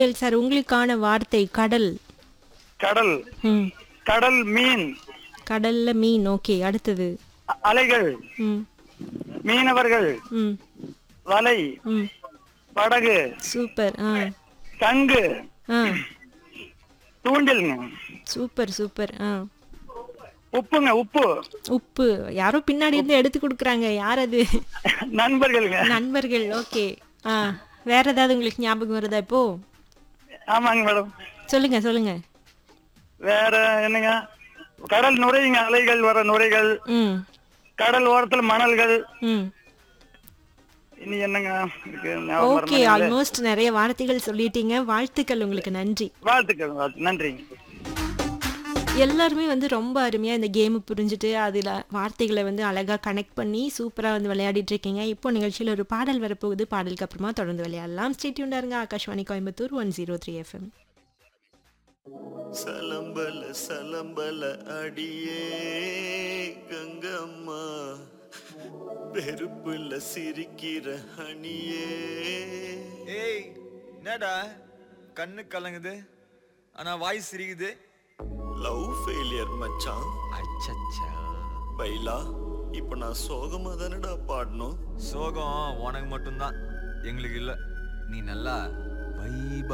Sir உங்களுக்கான வார்த்தை கடல் கடல் ம் கடல் மீன் கடல்ல மீன் ஓகே அடுத்தது அ- அலைகள் ம் மீனவர்கள் ம் வலை ம் படகு சூப்பர் ஆ சங்கு ஆ தூண்டில்ங்க சூப்பர் சூப்பர் ஆ உப்புங்க உப்பு உப்பு யாரோ பின்னாடி இருந்து எடுத்து கொடுக்குறாங்க யார் அது நண்பர்களுங்க நண்பர்கள் ஓகே ஆ வேற ஏதாவது உங்களுக்கு ஞாபகம் வருதா இப்போ ஆமாங்க மேடம் சொல்லுங்க சொல்லுங்க வேற என்னங்க கடல் நுரையுங்க அலைகள் வர நுரைகள் ம் கடல் ஓரத்துல மணல்கள் ம் இனி என்னங்க இருக்கு ஞாபகம் வர ஓகே மாட்டேங்குது. ஆல்மோஸ்ட் நிறைய வார்த்தைகள் சொல்லிட்டீங்க வாழ்த்துக்கள் உங்களுக்கு நன்றி வாழ்த்துக்கள் வாழ்த்து- நன்றிங்க எல்லாருமே வந்து ரொம்ப அருமையாக இந்த கேம் புரிஞ்சுட்டு அதில் வார்த்தைகளை வந்து அழகாக கனெக்ட் பண்ணி சூப்பராக வந்து விளையாடிட்டு இருக்கீங்க இப்போ நிகழ்ச்சியில் ஒரு பாடல் வரப்போகுது பாடலுக்கு அப்புறமா தொடர்ந்து விளையாடலாம் ஸ்டேட்யூண்டாக இருங்க Akashvani Coimbatore one zero three FM சலம்பல சலம்பல அடியே கங்கம்மா பெருப்புல சிரிக்கிற அணியே ஏய் என்னடா கண்ணு கலங்குது ஆனா வாய் சிரிக்குது லவ் ஃபெயிலியர் மச்சான் அச்சச்சா பைலா இப்ப நான் சோகமா தானடா பாடணும் சோகம் உனக்கு மட்டும்தான் எங்களுக்கு இல்ல நீ நல்லா வைப